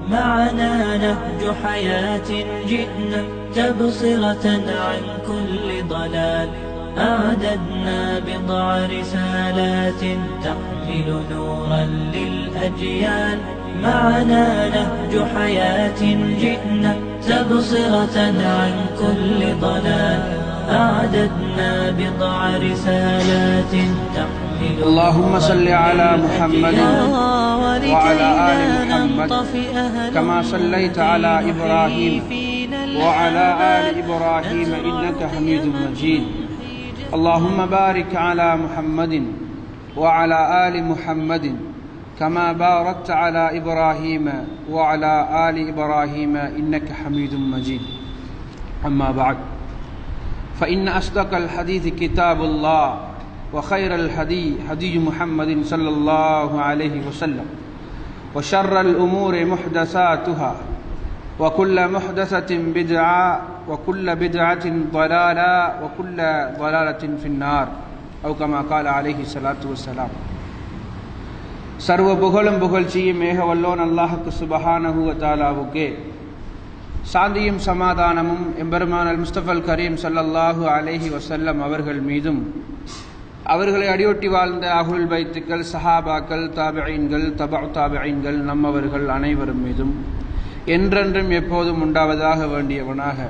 معنا نهج حياة جئنا تبصرة عن كل ضلال أعددنا بضع رسالات تحمل نورا للأجيال معنا نهج حياة جئنا تبصرة عن كل ضلال أعددنا بضع رسالات تحمل اللهم صل على محمد وعلى آل محمد كما صليت على إبراهيم وعلى آل إبراهيم إنك حميد مجيد اللهم بارك على محمد وعلى آل محمد كما باركت على إبراهيم وعلى آل إبراهيم إنك حميد مجيد أما بعد فإن أصدق الحديث كتاب الله وخير الهدي هدي محمد صلى الله عليه وسلم وشر الأمور محدثاتها وكل محدثة بدعة وكل بدعة ضلالة وكل ضلالة في النار أو كما قال عليه الصلاة والسلام சர்வ புகழும் புகழ்ச்சியும் மேக வல்லோன் அல்லாஹுக்கு சுபஹானஹுவ தாலாவுக்கே சாந்தியும் சமாதானமும் எம்பெருமான் அல் முஸ்தபல் கரீம் சல்லல்லாஹு அலேஹி வசல்லம் அவர்கள் மீதும் அவர்களை அடியொட்டி வாழ்ந்த அகுல் பைத்துக்கள் சஹாபாக்கள் தாபிஐன்கள் தபா தாபிஐன்கள் நம்மவர்கள் அனைவரும் மீதும் என்றென்றும் எப்போதும் உண்டாவதாக வேண்டியவனாக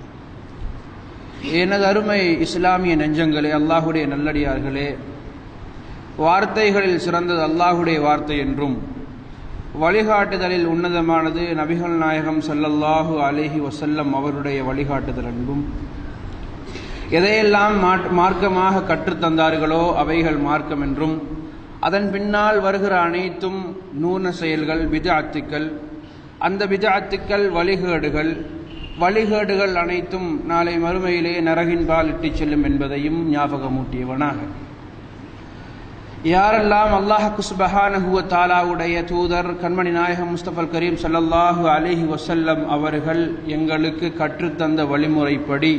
எனது அருமை இஸ்லாமிய நெஞ்சங்களே அல்லாஹுடைய நல்லடியார்களே வார்த்தைகளில் சிறந்தது அல்லாஹுடைய வார்த்தை என்றும் வழிகாட்டுதலில் உன்னதமானது நபிகள் நாயகம் சல்லல்லாஹு அலிஹி வசல்லம் அவருடைய வழிகாட்டுதல் என்பும் எதையெல்லாம் மார்க்கமாக கற்றுத்தந்தார்களோ அவைகள் மார்க்கம் என்றும் அதன் பின்னால் வருகிற அனைத்தும் நூன செயல்கள் விதாத்துக்கள் அந்த விதாத்துக்கள் வழிகேடுகள் வழிகேடுகள் அனைத்தும் நாளை மறுமையிலே நரகின்பால் இட்டுச் செல்லும் என்பதையும் ஞாபகமூட்டியவனாக யாரெல்லாம் அல்லாஹு சுபஹானஹுவ தாலாவுடைய தூதர் கண்மணி நாயகம் முஸ்தபல் கரீம் சல்லல்லாஹு அலிஹி வசல்லம் அவர்கள் எங்களுக்கு கற்றுத்தந்த வழிமுறைப்படி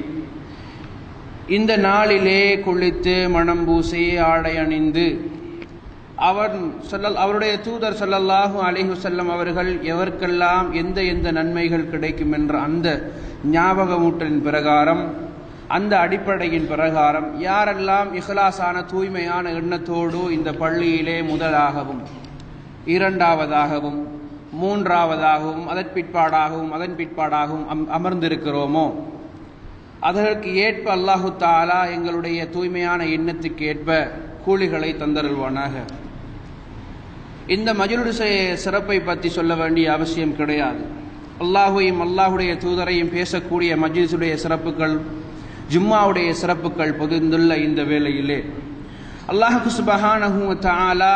இந்த நாளிலே குளித்து மணம் பூசி ஆடை அணிந்து அவர் சொல்லல் அவருடைய தூதர் சொல்லல்லாஹு அலிஹு செல்லம் அவர்கள் எவருக்கெல்லாம் எந்த எந்த நன்மைகள் கிடைக்கும் என்ற அந்த ஞாபகமூட்டலின் பிரகாரம் அந்த அடிப்படையின் பிரகாரம் யாரெல்லாம் இஹ்லாசான தூய்மையான எண்ணத்தோடு இந்த பள்ளியிலே முதலாகவும் இரண்டாவதாகவும் மூன்றாவதாகவும் அதன் பிற்பாடாகவும் அதன் பிற்பாடாகவும் அம் அமர்ந்திருக்கிறோமோ அதற்கு ஏற்ப அல்லாஹு தாலா எங்களுடைய தூய்மையான எண்ணத்துக்கு ஏற்ப கூலிகளை தந்தருள்வானாக இந்த மஜுலுடைய சிறப்பை பற்றி சொல்ல வேண்டிய அவசியம் கிடையாது அல்லாஹுவையும் அல்லாஹுடைய தூதரையும் பேசக்கூடிய மஜ்லிஸுடைய சிறப்புகள் ஜும்மாவுடைய சிறப்புகள் பொதிந்துள்ள இந்த வேளையிலே அல்லாஹு சுபஹானஹு தாலா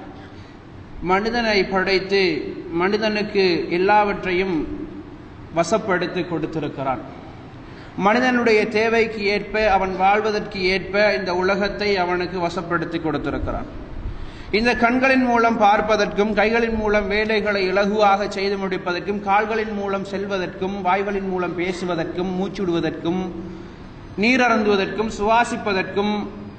மனிதனை படைத்து மனிதனுக்கு எல்லாவற்றையும் வசப்படுத்தி கொடுத்திருக்கிறான் மனிதனுடைய தேவைக்கு ஏற்ப அவன் வாழ்வதற்கு ஏற்ப இந்த உலகத்தை அவனுக்கு வசப்படுத்தி கொடுத்திருக்கிறான் இந்த கண்களின் மூலம் பார்ப்பதற்கும் கைகளின் மூலம் வேலைகளை இலகுவாக செய்து முடிப்பதற்கும் கால்களின் மூலம் செல்வதற்கும் வாய்களின் மூலம் பேசுவதற்கும் மூச்சுடுவதற்கும் நீரறந்துவதற்கும் சுவாசிப்பதற்கும்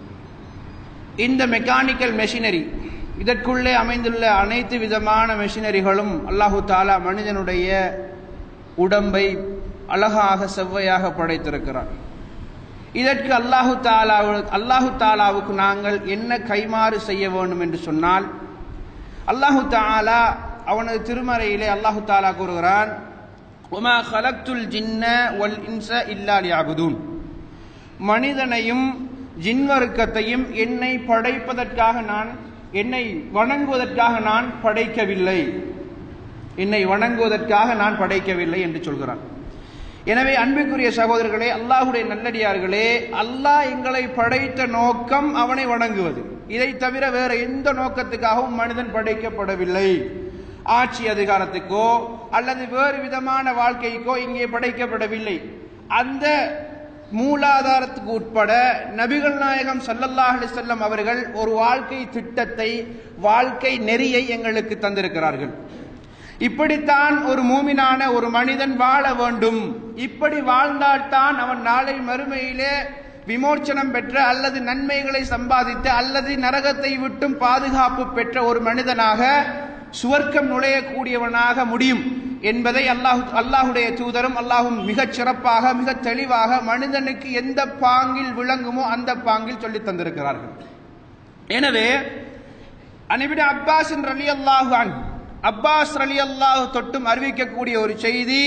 இந்த மெக்கானிக்கல் மெஷினரி இதற்குள்ளே அமைந்துள்ள அனைத்து விதமான மெஷினரிகளும் அல்லாஹு தாலா மனிதனுடைய உடம்பை அழகாக செவ்வையாக படைத்திருக்கிறான் இதற்கு அல்லாஹு தாலா அல்லாஹு தாலாவுக்கு நாங்கள் என்ன கைமாறு செய்ய வேண்டும் என்று சொன்னால் அல்லாஹு தாலா அவனது திருமறையிலே அல்லாஹு தாலா கூறுகிறான் உமா ஹலக்துல் ஜின்ன ஒல் இன்ச இல்லா லியாபுதூன் மனிதனையும் ஜின்வருக்கத்தையும் என்னை படைப்பதற்காக நான் என்னை வணங்குவதற்காக நான் படைக்கவில்லை என்னை வணங்குவதற்காக நான் படைக்கவில்லை என்று சொல்கிறான் எனவே அன்புக்குரிய சகோதரர்களே அல்லாஹுடைய நல்லடியார்களே அல்லாஹ் எங்களை படைத்த நோக்கம் அவனை வணங்குவது இதை தவிர வேற எந்த நோக்கத்துக்காகவும் மனிதன் படைக்கப்படவில்லை ஆட்சி அதிகாரத்துக்கோ அல்லது வேறு விதமான வாழ்க்கைக்கோ இங்கே படைக்கப்படவில்லை அந்த மூலாதாரத்துக்கு உட்பட நபிகள் நாயகம் சல்லல்லாஹ் அலிசல்லம் அவர்கள் ஒரு வாழ்க்கை திட்டத்தை வாழ்க்கை நெறியை எங்களுக்கு தந்திருக்கிறார்கள் இப்படித்தான் ஒரு மூமினான ஒரு மனிதன் வாழ வேண்டும் இப்படி வாழ்ந்தால்தான் அவன் நாளை மறுமையிலே விமோச்சனம் பெற்ற அல்லது நன்மைகளை சம்பாதித்த அல்லது நரகத்தை விட்டும் பாதுகாப்பு பெற்ற ஒரு மனிதனாக சுவர்க்கம் நுழையக்கூடியவனாக முடியும் என்பதை அல்லாஹ் அல்லாஹுடைய தூதரும் அல்லாஹும் மிகச் சிறப்பாக மிக தெளிவாக மனிதனுக்கு எந்த பாங்கில் விளங்குமோ அந்த பாங்கில் சொல்லித் தந்திருக்கிறார்கள் எனவே அனிபிட அப்பாஸ் ரலி அல்லாஹு அப்பாஸ் ரலி அல்லாஹு தொட்டும் அறிவிக்கக்கூடிய ஒரு செய்தி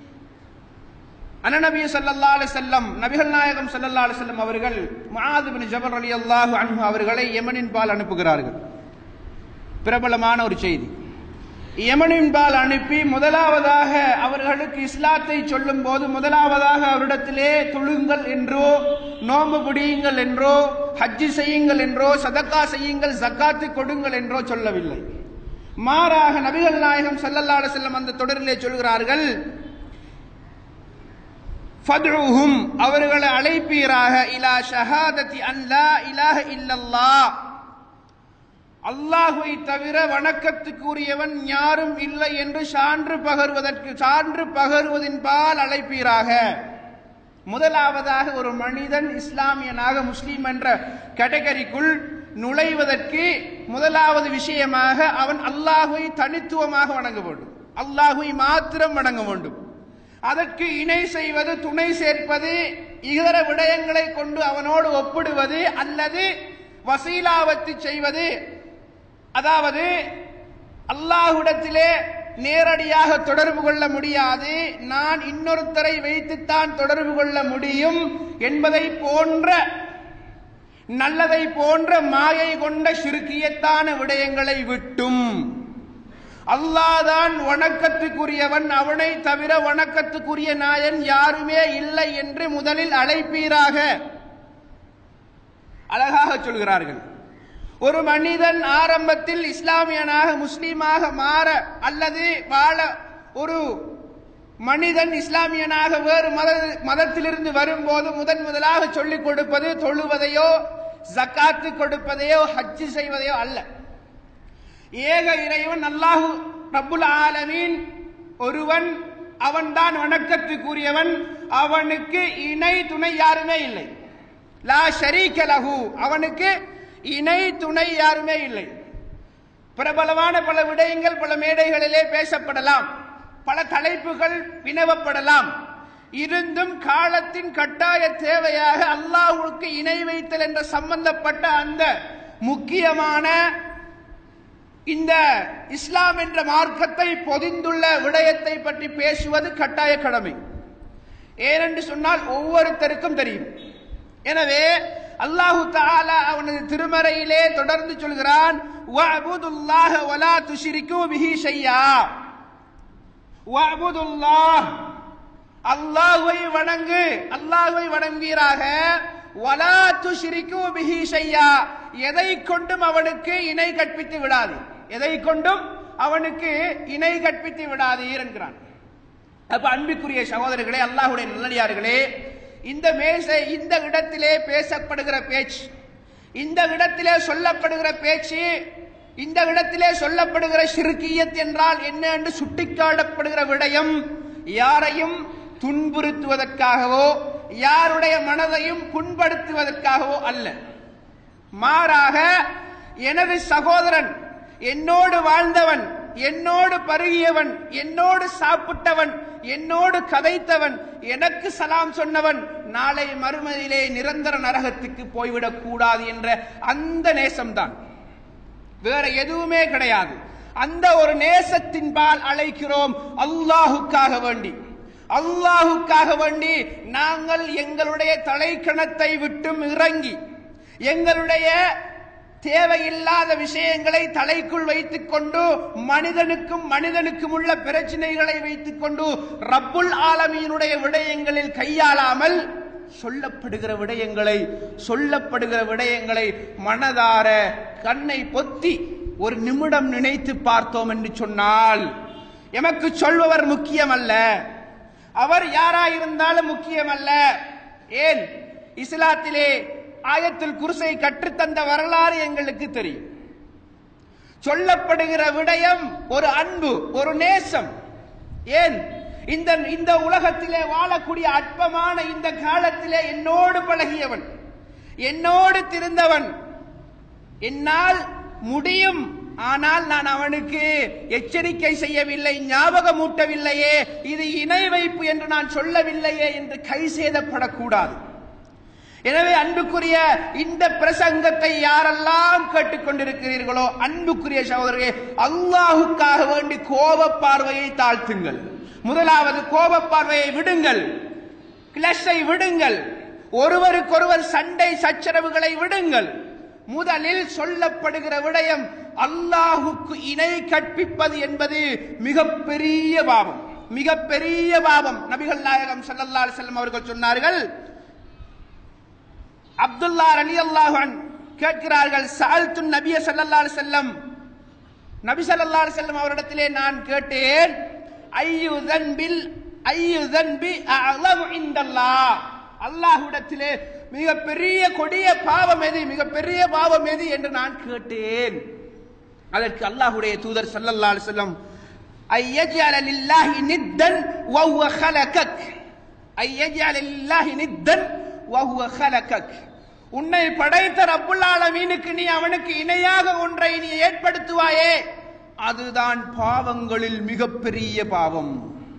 அனநபி சல்லல்லா அலி செல்லம் நபிகள் நாயகம் சல்லல்லா அலி செல்லம் அவர்கள் மஆது பின் ஜபர் அலி அல்லாஹு அன்ஹு அவர்களை யமனின் பால் அனுப்புகிறார்கள் பிரபலமான ஒரு செய்தி யமனின் பால் அனுப்பி முதலாவதாக அவர்களுக்கு இஸ்லாத்தை சொல்லும் போது முதலாவதாக அவரிடத்திலே தொழுங்கள் என்றோ நோம்பு பிடியுங்கள் என்றோ ஹஜ்ஜி செய்யுங்கள் என்றோ சதக்கா செய்யுங்கள் ஜக்காத்து கொடுங்கள் என்றோ சொல்லவில்லை மாறாக நபிகள் நாயகம் சல்லல்லா அலி செல்லம் அந்த தொடரிலே சொல்கிறார்கள் ஃபதுஹும் அவர்களை அழைப்பீராக இலா ஷஹாதத்தி அல்லா இலாஹ இல்லல்லாஹ் அல்லாஹுவை தவிர வணக்கத்துக்குரியவன் யாரும் இல்லை என்று சான்று பகர்வதற்கு சான்று பகர்வதின் பால் அழைப்பீராக முதலாவதாக ஒரு மனிதன் இஸ்லாமியனாக முஸ்லீம் என்ற கேட்டகரிக்குள் நுழைவதற்கு முதலாவது விஷயமாக அவன் அல்லாஹுவை தனித்துவமாக வணங்க வேண்டும் அல்லாஹுவை மாத்திரம் வணங்க வேண்டும் அதற்கு இணை செய்வது துணை சேர்ப்பது இதர விடயங்களை கொண்டு அவனோடு ஒப்பிடுவது அல்லது வசீலாவத்து செய்வது அதாவது அல்லாஹுடத்திலே நேரடியாக தொடர்பு கொள்ள முடியாது நான் இன்னொருத்தரை வைத்துத்தான் தொடர்பு கொள்ள முடியும் என்பதை போன்ற நல்லதை போன்ற மாயை கொண்ட சிறுக்கியத்தான விடயங்களை விட்டும் அல்லாதான் வணக்கத்துக்குரியவன் அவனை தவிர வணக்கத்துக்குரிய நாயன் யாருமே இல்லை என்று முதலில் அழைப்பீராக அழகாக சொல்கிறார்கள் ஒரு மனிதன் ஆரம்பத்தில் இஸ்லாமியனாக முஸ்லீமாக மாற அல்லது வாழ ஒரு மனிதன் இஸ்லாமியனாக வேறு மத மதத்திலிருந்து வரும்போது முதன் முதலாக சொல்லிக் கொடுப்பது தொழுவதையோ ஜக்காத்து கொடுப்பதையோ ஹஜ்ஜு செய்வதையோ அல்ல ஏக இறைவன் அல்லாஹு ரப்புல் ஆலமீன் ஒருவன் அவன்தான் வணக்கத்துக்குரியவன் அவனுக்கு இணை துணை யாருமே இல்லை லா ஷரீக லஹு அவனுக்கு இணை துணை யாருமே இல்லை பிரபலமான பல விடயங்கள் பல மேடைகளிலே பேசப்படலாம் பல தலைப்புகள் வினவப்படலாம் இருந்தும் காலத்தின் கட்டாய தேவையாக அல்லாஹுக்கு இணை வைத்தல் என்ற சம்பந்தப்பட்ட அந்த முக்கியமான இந்த இஸ்லாம் என்ற மார்க்கத்தை பொதிந்துள்ள விடயத்தை பற்றி பேசுவது கட்டாய கடமை ஏனென்று சொன்னால் ஒவ்வொருத்தருக்கும் தெரியும் எனவே அல்லாஹு தாலா அவனது திருமறையிலே தொடர்ந்து சொல்கிறான் வஅபுதுல்லாஹ வலா துஷ்ரிகு பிஹி ஷையா வஅபுதுல்லாஹ் அல்லாஹ்வை வணங்கு அல்லாஹ்வை வணங்குவீராக வலா துஷ்ரிகு பிஹி ஷையா எதை கொண்டும் அவனுக்கு இணை கற்பித்து விடாது எதை கொண்டும் அவனுக்கு இணை கற்பித்து விடாதீர் என்கிறான் அப்ப அன்பிற்குரிய சகோதரர்களே அல்லாஹுடைய நல்லடியார்களே இந்த மேசை இந்த இடத்திலே பேசப்படுகிற பேச்சு இந்த இடத்திலே சொல்லப்படுகிற பேச்சு இந்த இடத்திலே சொல்லப்படுகிற சிறுக்கியத் என்றால் என்ன என்று சுட்டிக்காட்டப்படுகிற விடயம் யாரையும் துன்புறுத்துவதற்காகவோ யாருடைய மனதையும் புண்படுத்துவதற்காகவோ அல்ல மாறாக எனது சகோதரன் என்னோடு வாழ்ந்தவன் என்னோடு பருகியவன் என்னோடு சாப்பிட்டவன் என்னோடு கதைத்தவன் எனக்கு சலாம் சொன்னவன் நாளை மறுமையிலே நிரந்தர நரகத்துக்கு போய்விடக் கூடாது என்ற அந்த நேசம்தான் வேற எதுவுமே கிடையாது அந்த ஒரு நேசத்தின் பால் அழைக்கிறோம் அல்லாஹுக்காக வேண்டி அல்லாஹுக்காக வேண்டி நாங்கள் எங்களுடைய தலைக்கணத்தை விட்டும் இறங்கி எங்களுடைய தேவையில்லாத விஷயங்களை தலைக்குள் வைத்துக் கொண்டு மனிதனுக்கும் மனிதனுக்கும் உள்ள பிரச்சனைகளை வைத்துக் கொண்டு ரப்புல் ஆலமீனுடைய விடயங்களில் கையாளாமல் சொல்லப்படுகிற விடயங்களை சொல்லப்படுகிற விடயங்களை மனதார கண்ணை பொத்தி ஒரு நிமிடம் நினைத்து பார்த்தோம் என்று சொன்னால் எமக்கு சொல்பவர் முக்கியமல்ல அவர் யாராயிருந்தாலும் முக்கியமல்ல ஏன் இஸ்லாத்திலே ஆயத்தில் குருசை கற்றுத்தந்த வரலாறு எங்களுக்கு தெரியும் சொல்லப்படுகிற விடயம் ஒரு அன்பு ஒரு நேசம் ஏன் இந்த இந்த உலகத்திலே வாழக்கூடிய அற்பமான இந்த காலத்திலே என்னோடு பழகியவன் என்னோடு திருந்தவன் என்னால் முடியும் ஆனால் நான் அவனுக்கு எச்சரிக்கை செய்யவில்லை ஞாபகமூட்டவில்லையே இது இணை வைப்பு என்று நான் சொல்லவில்லையே என்று கை சேதப்படக்கூடாது எனவே அன்புக்குரிய இந்த பிரசங்கத்தை யாரெல்லாம் கேட்டுக்கொண்டிருக்கிறீர்களோ அன்புக்குரிய சகோதரர்களே அல்லாஹுக்காக வேண்டி கோப பார்வையை தாழ்த்துங்கள் முதலாவது கோப பார்வையை விடுங்கள் கிளஷை விடுங்கள் ஒருவருக்கொருவர் சண்டை சச்சரவுகளை விடுங்கள் முதலில் சொல்லப்படுகிற விடயம் அல்லாஹுக்கு இணை கற்பிப்பது என்பது மிகப்பெரிய பாவம் மிகப்பெரிய பாவம் நபிகள் நாயகம் ஸல்லல்லாஹு அலைஹி வஸல்லம் அவர்கள் சொன்னார்கள் அப்துல்லா அலி அல்லாஹன் கேட்கிறார்கள் சால்து நபிய ஸல்லல்லாஹு அலைஹி வஸல்லம் நபி ஸல்லல்லாஹு அலைஹி வஸல்லம் அவரிடத்திலே நான் கேட்டேன் ஐயு தன்பில் ஐயு தன்பி அஅலமு இந்தல்லாஹ் அல்லாஹ்விடத்திலே மிக பெரிய கொடிய பாவம் எது மிக பெரிய பாவம் எது என்று நான் கேட்டேன் அதற்கு அல்லாஹ்வுடைய தூதர் ஸல்லல்லாஹு அலைஹி வஸல்லம் ஐயஜஅல லில்லாஹி நித்தன் வஹுவ خلقك ஐயஜஅல லில்லாஹி நித்தன் வஹுவ خلقك உன்னை படைத்த ரப்புல் ஆலமீனுக்கு நீ அவனுக்கு இணையாக ஒன்றை நீ ஏற்படுத்துவாயே அதுதான் பாவங்களில் மிகப்பெரிய பாவம்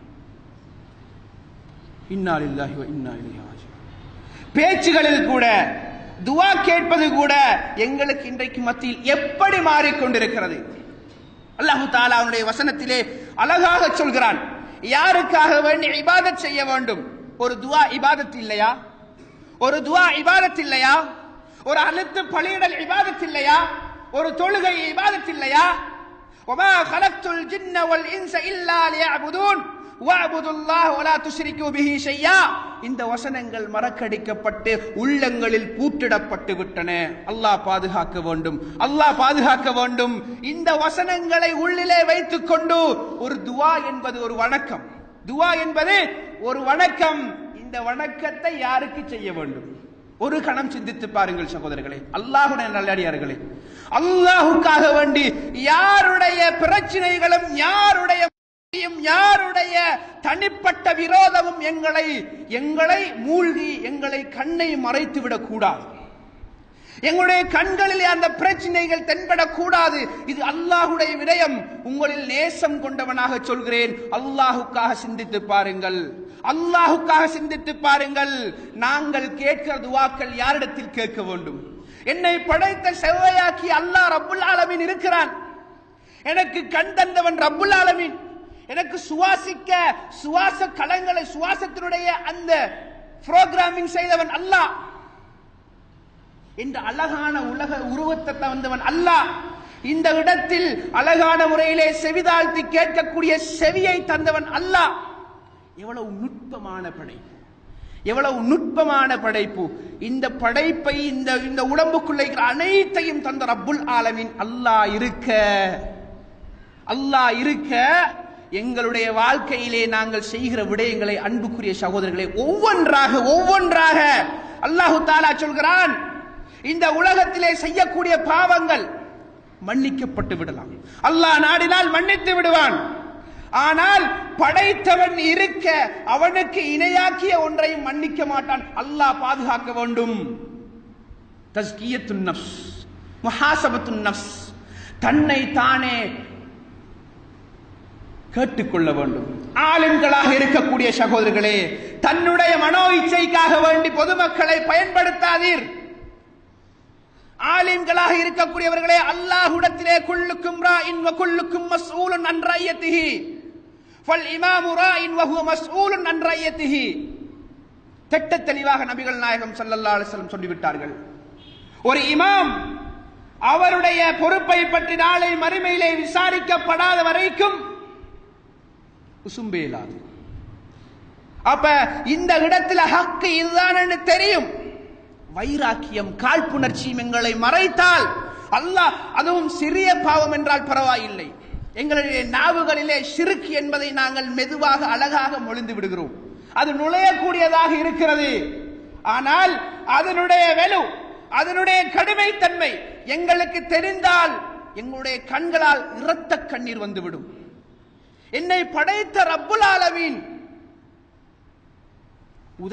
இன்னா லில்லாஹி வ இன்னா இலைஹி ராஜிஊன் பேச்சுகளில் கூட துவா கேட்பது கூட எங்களுக்கு இன்றைக்கு மத்தியில் எப்படி மாறிக்கொண்டிருக்கிறது அல்லாஹு தாலா அவனுடைய வசனத்திலே அழகாக சொல்கிறான் யாருக்காக வேண்டி இபாதத் செய்ய வேண்டும் ஒரு துவா இபாதத் இல்லையா ஒரு துவா இபாதத் இல்லையா ஒரு அழுத்து பலியிடல் இபாதத் இல்லையா ஒரு தொழுகை இபாதத் இல்லையா وما خلقت الجن والانس الا ليعبدون واعبدوا الله ولا تشركوا به شيئا இந்த வசனங்கள் மறக்கடிக்கப்பட்டு உள்ளங்களில் பூட்டிடப்பட்டு விட்டன அல்லாஹ் பாதுகாக்க வேண்டும் அல்லாஹ் பாதுகாக்க வேண்டும் இந்த வசனங்களை உள்ளிலே வைத்துக் கொண்டு ஒரு துவா என்பது ஒரு வணக்கம் துவா என்பது ஒரு வணக்கம் இந்த வணக்கத்தை யாருக்கு செய்ய வேண்டும் ஒரு கணம் சிந்தித்து பாருங்கள் சகோதரர்களே அல்லாஹுடைய நல்லடியார்களே அல்லாஹுக்காக வேண்டி யாருடைய பிரச்சனைகளும் யாருடைய யாருடைய தனிப்பட்ட விரோதமும் எங்களை எங்களை மூழ்கி எங்களை கண்ணை மறைத்து விடக் கூடாது எங்களுடைய கண்களிலே அந்த பிரச்சனைகள் தென்படக்கூடாது இது அல்லாஹுடைய விடயம் உங்களில் நேசம் கொண்டவனாக சொல்கிறேன் அல்லாஹுக்காக சிந்தித்து பாருங்கள் அல்லாஹுக்காக சிந்தித்து பாருங்கள் நாங்கள் கேட்கிற துவாக்கள் யாரிடத்தில் கேட்க வேண்டும் என்னை படைத்த செவ்வையாக்கி அல்லாஹ் ரப்புல் ஆலமீன் இருக்கிறான் எனக்கு கண் தந்தவன் ரப்புல் ஆலமீன் எனக்கு சுவாசிக்க சுவாச களங்களை சுவாசத்தினுடைய அந்த புரோகிராமிங் செய்தவன் அல்லாஹ் என்ற அழகான உலக உருவத்தை தந்தவன் அல்லாஹ் இந்த இடத்தில் அழகான முறையிலே செவிதாழ்த்தி கேட்கக்கூடிய செவியை தந்தவன் அல்லாஹ் எவ்வளவு நுட்பமான படைப்பு எவ்வளவு நுட்பமான படைப்பு இந்த படைப்பை இந்த இந்த உடம்புக்குள்ள இருக்கிற அனைத்தையும் தந்த ரப்புல் ஆலமின் அல்லாஹ் இருக்க அல்லாஹ் இருக்க எங்களுடைய வாழ்க்கையிலே நாங்கள் செய்கிற விடயங்களை அன்புக்குரிய சகோதரர்களை ஒவ்வொன்றாக ஒவ்வொன்றாக அல்லாஹு தாலா சொல்கிறான் இந்த உலகத்திலே செய்யக்கூடிய பாவங்கள் மன்னிக்கப்பட்டு விடலாம் அல்லாஹ் நாடினால் மன்னித்து விடுவான் ஆனால் படைத்தவன் இருக்க அவனுக்கு இணையாக்கிய ஒன்றையும் மன்னிக்க மாட்டான் அல்லாஹ் பாதுகாக்க வேண்டும் தஸ்கியத்துன் நஃப்ஸ் முஹாசபத்துன் நஃப்ஸ் தன்னை தானே கேட்டுக்கொள்ள வேண்டும் ஆளுங்களாக இருக்கக்கூடிய சகோதரர்களே தன்னுடைய மனோ இச்சைக்காக வேண்டி பொதுமக்களை பயன்படுத்தாதீர் ஆலிம்களாக இருக்கக்கூடியவர்களே அல்லாஹுடத்திலே குள்ளுக்கும் ராயின் வ குள்ளுக்கும் மஸ்ஊலுன் அன் ரய்யத்திஹி ஃபல் இமாமு ராயின் வ ஹுவ மஸ்ஊலுன் அன் ரய்யத்திஹி திட்ட தெளிவாக நபிகள் நாயகம் ஸல்லல்லாஹு அலைஹி வஸல்லம் சொல்லிவிட்டார்கள் ஒரு இமாம் அவருடைய பொறுப்பை பற்றி நாளை மறுமையிலே விசாரிக்கப்படாத வரைக்கும் உசும்பே இல்லாது அப்ப இந்த இடத்துல ஹக்கு இதுதான் தெரியும் வைராக்கியம் காழ்ப்புணர்ச்சியும் எங்களை மறைத்தால் அல்லாஹ் அதுவும் சிறிய பாவம் என்றால் பரவாயில்லை எங்களுடைய நாவுகளிலே சிறுக்கு என்பதை நாங்கள் மெதுவாக அழகாக மொழிந்து விடுகிறோம் அது நுழையக்கூடியதாக இருக்கிறது ஆனால் அதனுடைய வெலு அதனுடைய கடுமைத்தன்மை எங்களுக்கு தெரிந்தால் எங்களுடைய கண்களால் இரத்த கண்ணீர் வந்துவிடும் என்னை படைத்த ரப்புல் ஆலமீன்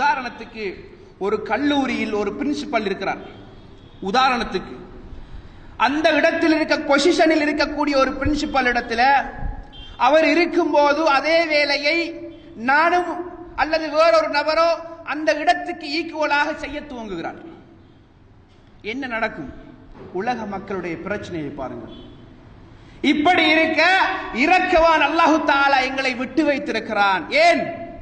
உதாரணத்துக்கு ஒரு கல்லூரியில் ஒரு பிரின்சிபல் இருக்கிறார் உதாரணத்துக்கு அந்த இடத்தில் இருக்க பொசிஷனில் இருக்கக்கூடிய ஒரு பிரின்சிபல் இடத்துல அவர் இருக்கும்போது அதே வேலையை நானும் அல்லது வேறொரு நபரோ அந்த இடத்துக்கு ஈக்குவலாக செய்ய துவங்குகிறார் என்ன நடக்கும் உலக மக்களுடைய பிரச்சனையை பாருங்கள் இப்படி இருக்க இரக்கவான் அல்லாஹு தாலா எங்களை விட்டு வைத்திருக்கிறான் ஏன்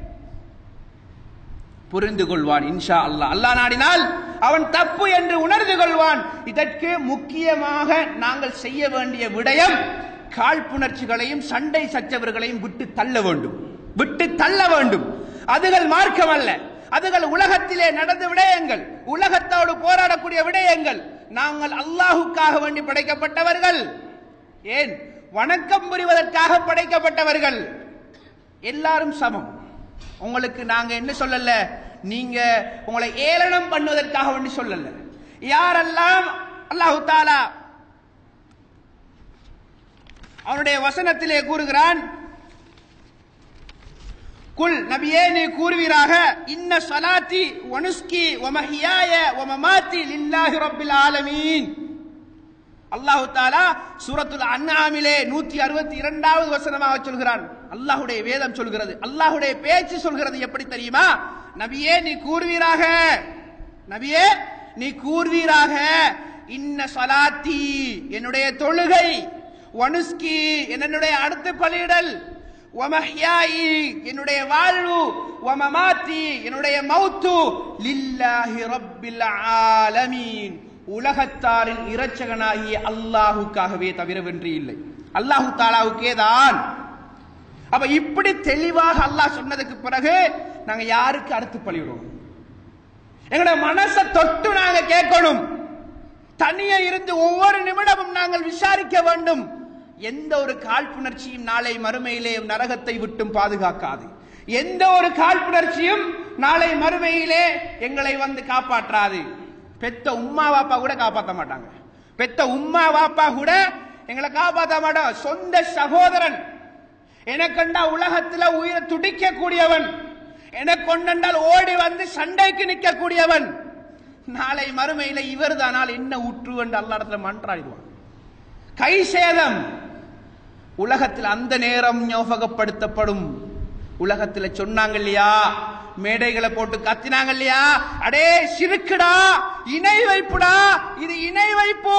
புரிந்து கொள்வான் இன்ஷா அல்லாஹ் அல்லாஹ் நாடினால் அவன் தப்பு என்று உணர்ந்து கொள்வான் இதற்கு முக்கியமாக நாங்கள் செய்ய வேண்டிய விடயம் காழ்ப்புணர்ச்சிகளையும் சண்டை சச்சவர்களையும் விட்டு தள்ள வேண்டும் விட்டு தள்ள வேண்டும் அதுகள் மார்க்கம் அல்ல அதுகள் உலகத்திலே நடந்த விடயங்கள் உலகத்தோடு போராடக்கூடிய விடயங்கள் நாங்கள் அல்லாஹுக்காக வேண்டி படைக்கப்பட்டவர்கள் ஏன் வணக்கம் புரிவதற்காக படைக்கப்பட்டவர்கள் எல்லாரும் சமம் உங்களுக்கு நாங்க என்ன சொல்லல நீங்க உங்களை ஏளனம் பண்ணுவதற்காக வேண்டி சொல்லல யாரெல்லாம் அல்லாஹு தாலா அவனுடைய வசனத்திலே கூறுகிறான் குல் நபியே நீ கூறுவீராக இன்ன சலாத்தி வனுஸ்கி வமஹியாய வமமாத்தி லில்லாஹி ரப்பில் ஆலமீன் அல்லாஹு தாலா சூரத்துல் அன்ஆமிலே நூத்தி அறுபத்தி இரண்டாவது வசனமாக சொல்கிறான் அல்லாஹுடைய வேதம் சொல்கிறது அல்லாஹுடைய பேச்சு சொல்கிறது எப்படி தெரியுமா நபியே நீ கூறுவீராக நபியே நீ கூறுவீராக இன்ன சலாத்தி என்னுடைய தொழுகை வனுஸ்கி என்னுடைய அடுத்த பலியிடல் வமஹ்யாயி என்னுடைய வாழ்வு வமமாத்தி என்னுடைய மௌத்து லில்லாஹி ரப்பில் ஆலமீன் உலகத்தாரின் இரட்சகனாகிய அல்லாஹுக்காகவே தவிர வென்று இல்லை அல்லாஹு தாலாவுக்கே தான் அப்ப இப்படி தெளிவாக அல்லாஹ் சொன்னதுக்கு பிறகு நாங்க யாருக்கு அறுத்து பழிவிடுவோம் எங்களோட மனசை தொட்டு நாங்க கேட்கணும் தனியே இருந்து ஒவ்வொரு நிமிடமும் நாங்கள் விசாரிக்க வேண்டும் எந்த ஒரு காழ்ப்புணர்ச்சியும் நாளை மறுமையிலே நரகத்தை விட்டும் பாதுகாக்காது எந்த ஒரு காழ்ப்புணர்ச்சியும் நாளை மறுமையிலே எங்களை வந்து காப்பாற்றாது பெத்த உம்மா வாப்பா கூட காப்பாற்ற மாட்டாங்க பெத்த உம்மா வாப்பா கூட எங்களை காப்பாற்ற மாட்டோம் சொந்த சகோதரன் எனக்கண்டா உலகத்துல உயிரை துடிக்க கூடியவன் எனக்கு கொண்டால் ஓடி வந்து சண்டைக்கு நிற்க கூடியவன் நாளை மறுமையில இவர் தானால் என்ன உற்று என்று அல்ல இடத்துல மன்றாடிடுவான் கை சேதம் உலகத்தில் அந்த நேரம் ஞாபகப்படுத்தப்படும் உலகத்தில் சொன்னாங்க இல்லையா மேடைகளை போட்டு கத்தினாங்க இல்லையா அடே சிறுக்குடா இணை வைப்புடா இது இணை வைப்பு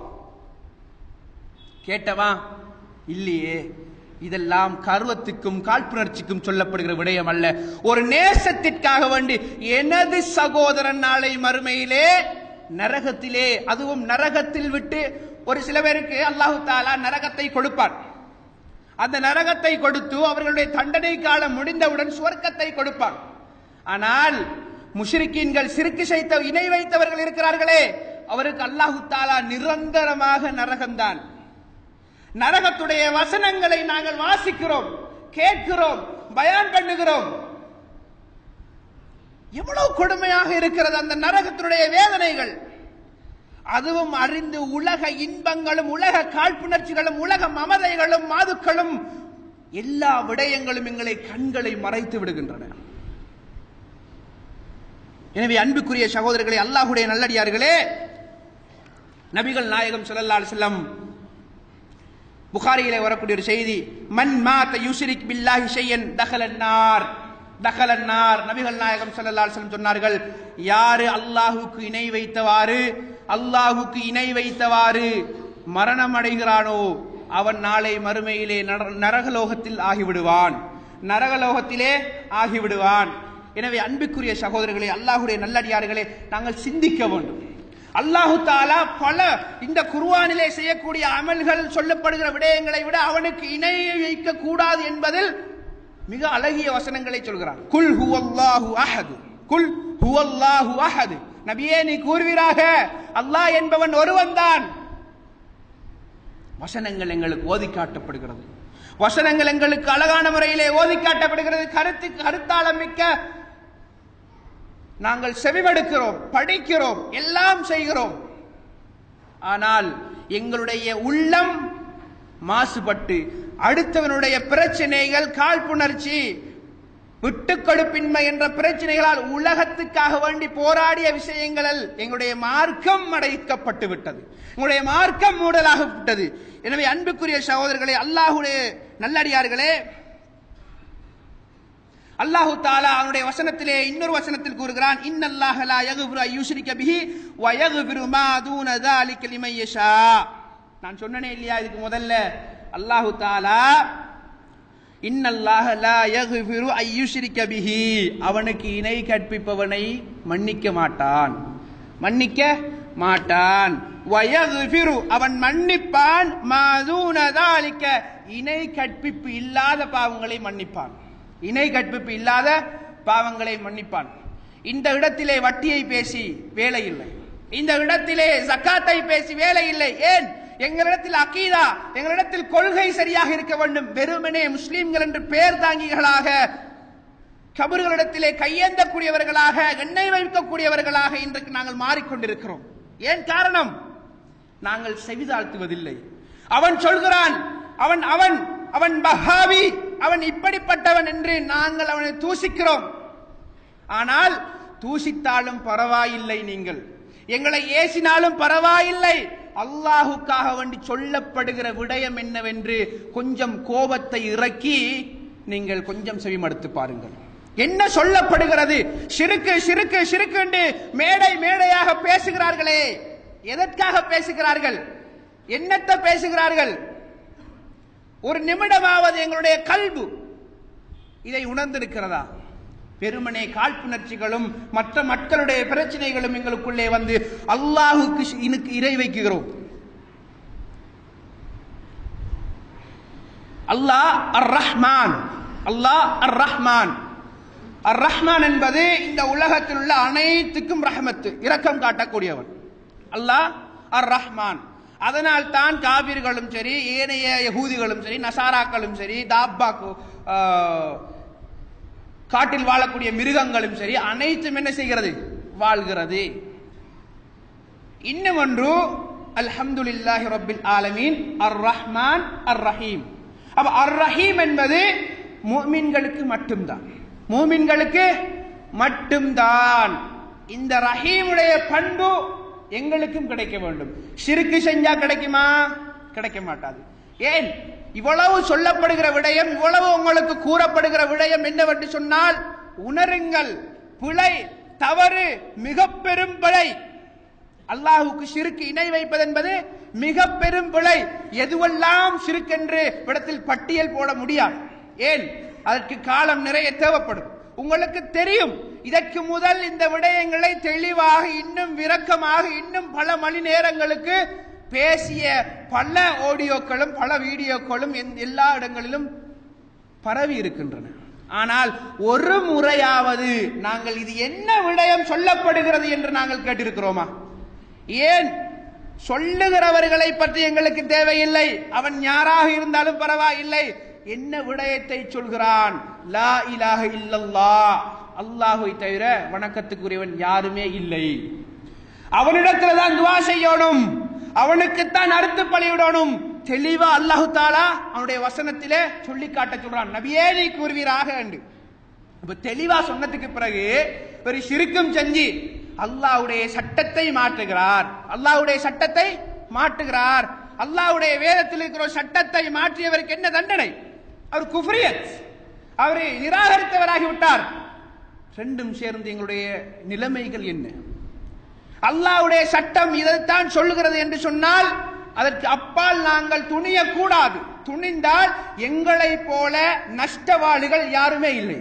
கேட்டவா இல்லையே இதெல்லாம் கர்வத்துக்கும் காழ்ப்புணர்ச்சிக்கும் சொல்லப்படுகிற விடயம் அல்ல ஒரு நேசத்திற்காக வேண்டி எனது சகோதரன் நாளை மறுமையிலே நரகத்திலே அதுவும் நரகத்தில் விட்டு ஒரு சில பேருக்கு அல்லாஹு தாலா நரகத்தை கொடுப்பார் அந்த நரகத்தை கொடுத்து அவர்களுடைய தண்டனை காலம் முடிந்தவுடன் சுவர்க்கத்தை கொடுப்பார் ஆனால் முஷ்ரிக்கீன்கள் சிறுக்கு செய்த இணை வைத்தவர்கள் இருக்கிறார்களே அவருக்கு அல்லாஹு தாலா நிரந்தரமாக நரகம்தான் நரகத்துடைய வசனங்களை நாங்கள் வாசிக்கிறோம் கேட்கிறோம் பயான் பண்ணுகிறோம் எவ்வளவு கொடுமையாக இருக்கிறது அந்த நரகத்தினுடைய வேதனைகள் அதுவும் அறிந்து உலக இன்பங்களும் உலக காழ்ப்புணர்ச்சிகளும் உலக மமதைகளும் மாதுக்களும் எல்லா விடயங்களும் எங்களை கண்களை மறைத்து விடுகின்றன எனவே அன்புக்குரிய சகோதரர்களே அல்லாஹுடைய நல்லடியார்களே நபிகள் நாயகம் ஸல்லல்லாஹு அலைஹி வஸல்லம் புகாரியிலே வரக்கூடிய ஒரு செய்தி மன் மாத்த யுஷ்ரிக் பில்லாஹி ஷையன் தஹலன் நார் தஹலன் நார் நபிகள் நாயகம் ஸல்லல்லாஹு அலைஹி வஸல்லம் சொன்னார்கள் யாரு அல்லாஹ்வுக்கு இணை வைத்தவாறு அல்லாஹ்வுக்கு இணை வைத்தவாறு மரணம் அடைகிறானோ அவன் நாளை மறுமையிலே நர- நரகலோகத்தில் ஆகிவிடுவான் நரகலோகத்திலே ஆகிவிடுவான் எனவே அன்புக்குரிய சகோதரர்களே அல்லாஹ்வுடைய நல்லடியார்களே நாங்கள் சிந்திக்க வேண்டும் அல்லாஹு தாலா பல இந்த குர்ஆனிலே செய்யக்கூடிய அமல்கள் சொல்லப்படுகிற விடயங்களை விட அவனுக்கு இணை வைக்க கூடாது என்பதில் மிக அழகிய வசனங்களை சொல்கிறான் குல் ஹுவல்லாஹு அஹது குல் ஹுவல்லாஹு அஹது நபியே நீ கூறுவீராக அல்லாஹ் என்பவன் ஒருவன் தான் வசனங்கள் எங்களுக்கு ஓதி காட்டப்படுகிறது வசனங்கள் எங்களுக்கு அழகான முறையிலே ஓதி காட்டப்படுகிறது கருத்து கருத்தாளம் மிக்க நாங்கள் செவிமடுக்கிறோம் படிக்கிறோம் எல்லாம் செய்கிறோம் ஆனால் எங்களுடைய உள்ளம் மாசுபட்டு அடுத்தவனுடைய பிரச்சனைகள் காழ்ப்புணர்ச்சி விட்டுக் கொடுப்பின்மை என்ற பிரச்சனைகளால் உலகத்துக்காக வேண்டி போராடிய விஷயங்கள் எங்களுடைய மார்க்கம் அடைக்கப்பட்டு விட்டது எங்களுடைய மார்க்கம் மூடலாக விட்டது எனவே அன்புக்குரிய சகோதரர்களே அல்லாஹுடைய நல்லடியார்களே அல்லாஹு தாலா அவனுடைய வசனத்திலே இன்னொரு வசனத்தில் கூறுகிறான் இன்னல்லாஹ லா யக்ஃபிரு அன் யுஷ்ரிக பிஹி வ யக்ஃபிரு மா தூன ذلك லிமன் யஷா நான் சொன்னனே இல்லையா இதுக்கு முதல்ல அல்லாஹு தாலா இன்னல்லாஹ லா யக்ஃபிரு அன் யுஷ்ரிக பிஹி அவனுக்கு இணை கற்பிப்பவனை மன்னிக்க மாட்டான் மன்னிக்க மாட்டான் வ யக்ஃபிரு அவன் மன்னிப்பான் மா தூன ذلك இணை கற்பிப்பு இல்லாத பாவங்களை மன்னிப்பான் இணை கற்பிப்பு இல்லாத பாவங்களை மன்னிப்பான் இந்த இடத்திலே வட்டியை பேசி வேலை இல்லை இந்த இடத்திலே ஜக்காத்தை பேசி வேலை இல்லை ஏன் எங்களிடத்தில் அகீதா எங்களிடத்தில் கொள்கை சரியாக இருக்க வேண்டும் வெறுமனே முஸ்லீம்கள் என்று பேர் தாங்கிகளாக கபறுகளிடத்திலே கையேந்தக்கூடியவர்களாக எண்ணெய் வைக்கக்கூடியவர்களாக இன்றைக்கு நாங்கள் மாறிக்கொண்டிருக்கிறோம் ஏன் காரணம் நாங்கள் செவிதாழ்த்துவதில்லை அவன் சொல்கிறான் அவன் அவன் அவன் பஹாவி அவன் இப்படிப்பட்டவன் என்று நாங்கள் அவனை தூசிக்கிறோம் ஆனால் தூசித்தாலும் பரவாயில்லை நீங்கள் எங்களை ஏசினாலும் பரவாயில்லை அல்லாஹுக்காக வேண்டி சொல்லப்படுகிற விடயம் என்னவென்று கொஞ்சம் கோபத்தை இறக்கி நீங்கள் கொஞ்சம் செவிமடுத்து பாருங்கள் என்ன சொல்லப்படுகிறது சிறுக்கு சிறுக்கு சிறுக்கு என்று மேடை மேடையாக பேசுகிறார்களே எதற்காக பேசுகிறார்கள் என்னத்தை பேசுகிறார்கள் ஒரு நிமிடமாவது எங்களுடைய கல்பு இதை உணர்ந்திருக்கிறதா பெருமனே காழ்ப்புணர்ச்சிகளும் மற்ற மக்களுடைய பிரச்சனைகளும் எங்களுக்குள்ளே வந்து அல்லாஹுக்கு இனுக்கு இறை வைக்குகிறோம் அல்லாஹ் அர் ரஹ்மான் அல்லாஹ் அர் ரஹ்மான் அர் ரஹ்மான் என்பது இந்த உலகத்தில் உள்ள அனைத்துக்கும் ரஹமத்து இரக்கம் காட்டக்கூடியவன் அல்லாஹ் அர் ரஹ்மான் அதனால் தான் காபிர்களும் சரி ஏனைய யகூதிகளும் சரி நசாராக்களும் சரி தாப்பாக்கு காட்டில் வாழக்கூடிய மிருகங்களும் சரி அனைத்தும் என்ன செய்கிறது வாழ்கிறது இன்னும் ஒன்று அல்ஹம்துலில்லாஹி ரப்பில் ஆலமீன் அர் ரஹ்மான் அர் ரஹீம் அப்ப அர் ரஹீம் என்பது மூமின்களுக்கு மட்டும்தான் மூமின்களுக்கு மட்டும்தான் இந்த ரஹீமுடைய பண்பு எங்களுக்கும் கிடைக்க வேண்டும் சிறுக்கு செஞ்சா கிடைக்குமா கிடைக்க மாட்டாது ஏன் இவ்வளவு சொல்லப்படுகிற விடயம் இவ்வளவு உங்களுக்கு கூறப்படுகிற விடயம் என்னவென்று சொன்னால் உணருங்கள் பிழை தவறு மிக பெரும் பிழை அல்லாஹுக்கு சிறுக்கு இணை வைப்பது என்பது மிக பெரும் பிழை எதுவெல்லாம் சிறுக்கென்று இடத்தில் பட்டியல் போட முடியாது ஏன் அதற்கு காலம் நிறைய தேவைப்படும் உங்களுக்கு தெரியும் இதற்கு முதல் இந்த விடயங்களை தெளிவாக இன்னும் விரக்கமாக இன்னும் பல மணி நேரங்களுக்கு பேசிய பல ஆடியோக்களும் பல வீடியோக்களும் எல்லா இடங்களிலும் பரவி இருக்கின்றன ஆனால் ஒரு முறையாவது நாங்கள் இது என்ன விடயம் சொல்லப்படுகிறது என்று நாங்கள் கேட்டிருக்கிறோமா ஏன் சொல்லுகிறவர்களை பற்றி எங்களுக்கு தேவையில்லை அவன் யாராக இருந்தாலும் பரவாயில்லை என்ன விடயத்தை சொல்கிறான் லா இலாஹ இல்லல்லா அல்லாஹை தவிர வணக்கத்துக்குரியவன் யாருமே இல்லை அவனிடத்துல தான் துவா செய்யணும் அவனுக்குத்தான் அறுத்து பலியிடணும் தெளிவா அல்லாஹு தாலா அவனுடைய வசனத்திலே சொல்லி காட்ட சொல்றான் நபியே நீ கூறுவீராக என்று இப்ப தெளிவா சொன்னதுக்கு பிறகு ஒரு சிறுக்கும் செஞ்சு அல்லாஹ்வுடைய சட்டத்தை மாற்றுகிறார் அல்லாஹ்வுடைய சட்டத்தை மாற்றுகிறார் அல்லாஹ்வுடைய வேதத்தில் இருக்கிற ஒரு சட்டத்தை மாற்றியவருக்கு என்ன தண்டனை அவர் குஃப்ரியத் அவரை நிராகரித்தவராகி விட்டார் ரெண்டும் சேர்ந்து எங்களுடைய நிலைமைகள் என்ன அல்லாஹ்வுடைய சட்டம் இதைத்தான் சொல்லுகிறது என்று சொன்னால் அதற்கு அப்பால் நாங்கள் துணிய கூடாது துணிந்தால் எங்களை போல நஷ்டவாளிகள் யாருமே இல்லை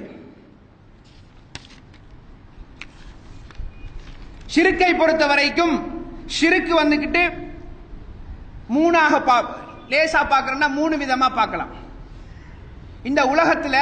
ஷிருக்கை பொறுத்த வரைக்கும் ஷிருக்கு வந்துகிட்டு மூணாக பா லேசா பார்க்கறோம்னா மூணு விதமா பார்க்கலாம் இந்த உலகத்துல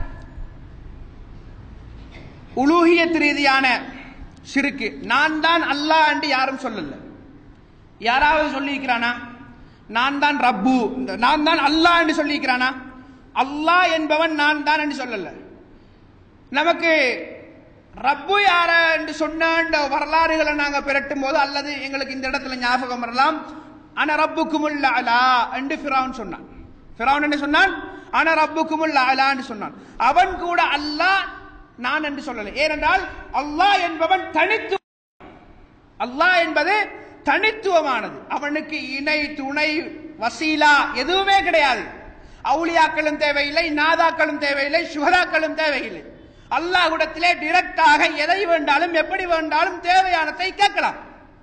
உலூகியத் ரீதியான ஷிருக்கு நான் தான் அல்லாஹ் என்று யாரும் சொல்லல யாராவது சொல்லியிருக்கிறானா நான் தான் ரப்பு இந்த நான் தான் அல்லாஹ் என்று சொல்லியிருக்கிறானா அல்லாஹ் என்பவன் நான் தான் என்று சொல்லல நமக்கு ரப்பு யார என்று சொன்ன வரலாறுகளை நாங்க பிரட்டும் போது அல்லது எங்களுக்கு இந்த இடத்துல ஞாபகம் வரலாம் ஆனா ரப்புக்கும் அலா என்று ஃபிரௌன் சொன்னான் ஃபிரௌன் என்ன சொன்னான் ஆனா ரப்புக்குமுல் அலான்னு சொன்னான் அவன் கூட அல்லாஹ் நான் என்று சொல்லலை ஏனென்றால் அல்லாஹ் என்பவன் தனித்து அல்லாஹ் என்பது தனித்துவமானது அவனுக்கு இணை துணை வசீலா எதுவுமே கிடையாது அவுளியாக்களும் தேவையில்லை நாதாக்களும் தேவையில்லை சுகதாக்களும் தேவையில்லை அல்லாஹ்விடத்திலே டிரெக்டாக எதை வேண்டாலும் எப்படி வேண்டாலும் தேவையானதை கேட்கலாம்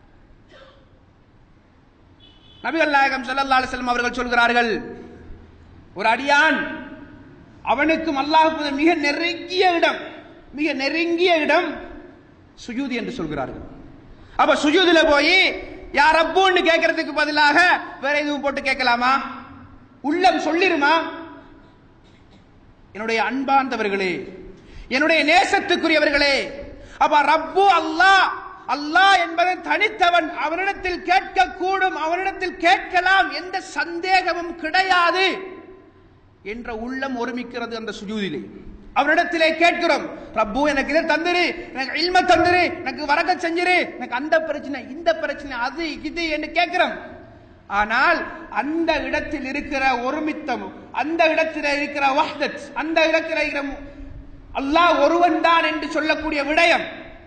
நபிகள் நாயகம் ஸல்லல்லாஹு அலைஹி வஸல்லம் அவர்கள் சொல்கிறார்கள் ஒரு அடியான் அவனுக்கும் அல்லாஹுக்கும் மிக நெருங்கிய இடம் மிக நெருங்கிய இடம் சுஜூதி என்று சொல்கிறார்கள் அப்ப சுஜூதுல போய் யார் ரப்புன்னு கேட்கறதுக்கு பதிலாக வேற எதுவும் போட்டு கேட்கலாமா உள்ளம் சொல்லிருமா என்னுடைய அன்பார்ந்தவர்களே என்னுடைய நேசத்துக்குரியவர்களே அப்ப ரப்பு அல்லாஹ் அல்லாஹ் என்பவன் தனித்தவன் அவனிடத்தில் கேட்கக்கூடும் அவனிடத்தில் கேட்கலாம் எந்த சந்தேகமும் கிடையாது என்ற உள்ளம் ஒருமிக்கிறது அந்த சுஜூதிலே அவனிடத்திலே கேட்கிறோம் ரப்பு எனக்கு இதை தந்துரு எனக்கு இல்ம தந்துரு எனக்கு வரக்க செஞ்சிரு எனக்கு அந்த பிரச்சனை இந்த பிரச்சனை அது இது என்று கேட்கிறோம் ஆனால் அந்த இடத்தில் இருக்கிற ஒருமித்தம் அந்த இடத்தில் இருக்கிற வஹ்தத் அந்த இடத்தில் இருக்கிற அல்லாஹ் ஒருவன் தான் என்று சொல்லக்கூடிய விடயம்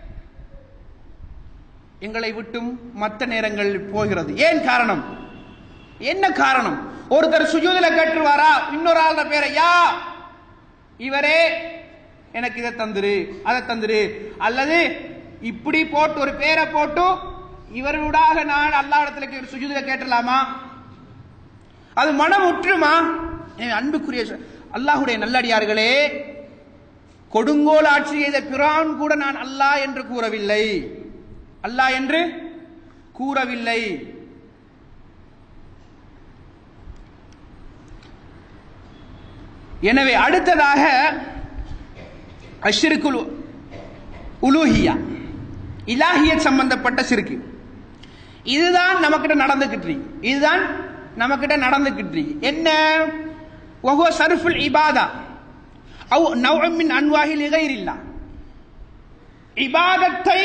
எங்களை விட்டும் மற்ற நேரங்கள் போகிறது ஏன் காரணம் என்ன காரணம் ஒருத்தர் சுஜூதுல கேட்டுருவாரா இன்னொரு ஆள பேரை யா இவரே எனக்கு இதை தந்துரு அதை தந்துரு அல்லது இப்படி போட்டு ஒரு பேரை போட்டு இவருடாக நான் அல்லா இடத்துல சுஜூதுல கேட்டலாமா அது மனம் உற்றுமா எனவே அன்புக்குரிய ச- அல்லாஹுடைய நல்லடியார்களே கொடுங்கோல் ஆட்சி செய்த பிரான் கூட நான் அல்லாஹ் என்று கூறவில்லை அல்லாஹ் என்று கூறவில்லை எனவே அடுத்ததாக அஷ்ரிக்குல் உலூஹியா இலாஹியத் சம்பந்தப்பட்ட சிறுக்கு இதுதான் நமக்கிட்ட நடந்துகிட்டு இருக்கு. இதுதான் நமக்கிட்ட நடந்துகிட்டு இருக்கு. என்ன வஹுவ சர்ஃபுல் இபாதா அவு நவ்உம் மின் அன்வாஹில் இகைரில்லா இபாதத்தை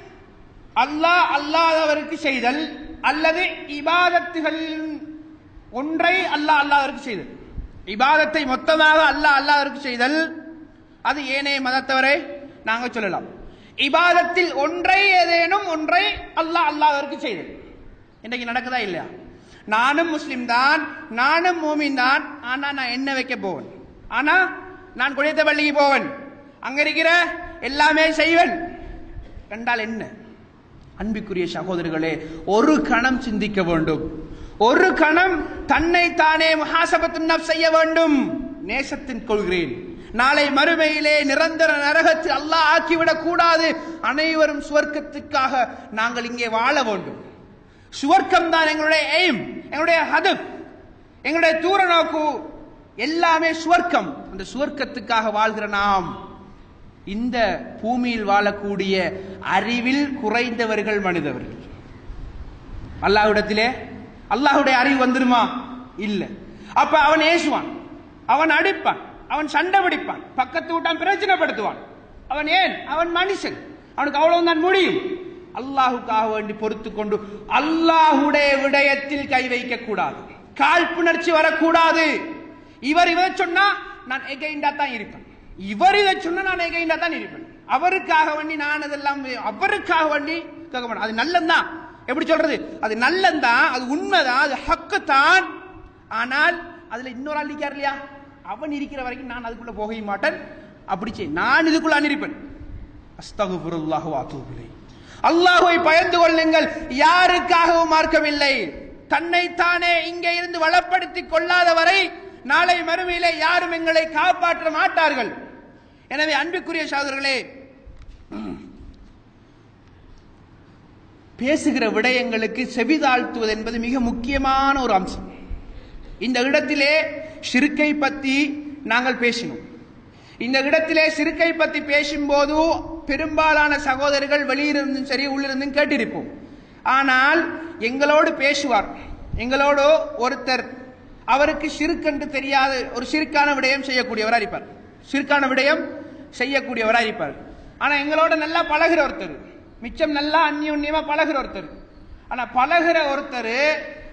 அல்லாஹ் அல்லாதவருக்கு செய்தல் அல்லது இபாதத்துகள் ஒன்றை அல்லாஹ் அல்லாதவருக்கு செய்தல் இபாதத்தை மொத்தமாக அல்லாஹ் அல்லாதவருக்கு செய்தல் அது ஏனைய மதத்தவரை நாங்க சொல்லலாம் இபாதத்தில் ஒன்றை ஏதேனும் ஒன்றை அல்லாஹ் அல்லாதவருக்கு செய்தல் இன்றைக்கு நடக்குதா இல்லையா நானும் முஸ்லிம் தான் நானும் மூமின் தான் ஆனா நான் என்ன வைக்க போவேன் ஆனா நான் குடியத்த பள்ளிக்கு போவேன் அங்க இருக்கிற எல்லாமே செய்வேன் ரெண்டால் என்ன அன்பிற்குரிய சகோதரர்களே ஒரு கணம் சிந்திக்க வேண்டும் ஒரு கணம் தன்னை தானே முஹாசபத்து செய்ய வேண்டும் நேசத்தின் கொள்கிறேன் நாளை மறுமையிலே நிரந்தர நரகத்தில் அல்லாஹ் ஆக்கிவிடக் கூடாது அனைவரும் சுவர்க்கத்துக்காக நாங்கள் இங்கே வாழ வேண்டும் சுவர்க்கம் தான் எங்களுடைய எய்ம் எங்களுடைய ஹதப் எங்களுடைய தூர நோக்கு எல்லாமே சுவர்க்கம் அந்த சுவர்க்கத்துக்காக வாழ்கிற நாம் இந்த பூமியில் வாழக்கூடிய அறிவில் குறைந்தவர்கள் மனிதவர்கள் அல்லாஹ்விடத்திலே அல்லாஹ்வுடைய அறிவு வந்துருமா இல்ல அப்ப அவன் ஏசுவான் அவன் அடிப்பான் அவன் சண்டை பிடிப்பான் பக்கத்து விட்டான் பிரச்சனைப்படுத்துவான் அவன் ஏன் அவன் மனுஷன் அவனுக்கு அவ்வளவுதான் முடியும் அல்லாஹுக்காக வேண்டி பொறுத்து கொண்டு அல்லாஹுடைய விடயத்தில் கை வைக்க கூடாது காழ்ப்புணர்ச்சி வரக்கூடாது இவர் இதை சொன்னா நான் எகைண்டா தான் இருப்பேன் இவர் இதை சொன்னா நான் எகைண்டா தான் இருப்பேன் அவருக்காக வேண்டி நான் இதெல்லாம் அவருக்காக வேண்டி கேட்க மாட்டேன் அது நல்லந்தான் எப்படி சொல்றது அது நல்லந்தான் அது உண்மைதான் அது ஹக்கு தான் ஆனால் அதுல இன்னொரு ஆள் இருக்கார் இல்லையா அவன் இருக்கிற வரைக்கும் நான் அதுக்குள்ள போகவே மாட்டேன் அப்படி செய் நான் இதுக்குள்ள அனிருப்பேன் அஸ்தகுஃபிருல்லாஹு வஅத்தூபு இலைஹ் அல்லாஹ்வை பயந்து கொள்ளுங்கள் யாருக்காகவும் மார்க்கமில்லை தன்னை தானே இங்கே இருந்து வளப்படுத்திக் கொள்ளாத வரை நாளை மறுமையிலே யாரும் எங்களை காப்பாற்ற மாட்டார்கள் எனவே அன்புக்குரிய சகோதரர்களே பேசுகிற விடயங்களுக்கு செவிதாழ்த்துவது என்பது மிக முக்கியமான ஒரு அம்சம் இந்த இடத்திலே சிறுக்கை பத்தி நாங்கள் பேசினோம் இந்த இடத்திலே சிறுக்கை பத்தி பேசும்போது பெரும்பாலான சகோதரர்கள் வெளியிருந்தும் சரி உள்ளிருந்தும் கேட்டிருப்போம் ஆனால் எங்களோடு பேசுவார் எங்களோடு ஒருத்தர் அவருக்கு சிறுக்கென்று தெரியாத ஒரு சிறுக்கான விடயம் செய்யக்கூடியவராக இருப்பார் சிறுக்கான விடயம் செய்யக்கூடியவராக இருப்பார் ஆனா எங்களோட நல்லா பழகுற ஒருத்தர் மிச்சம் நல்லா அந்நியுன்யமா பழகுற ஒருத்தர் ஆனா பழகுற ஒருத்தர்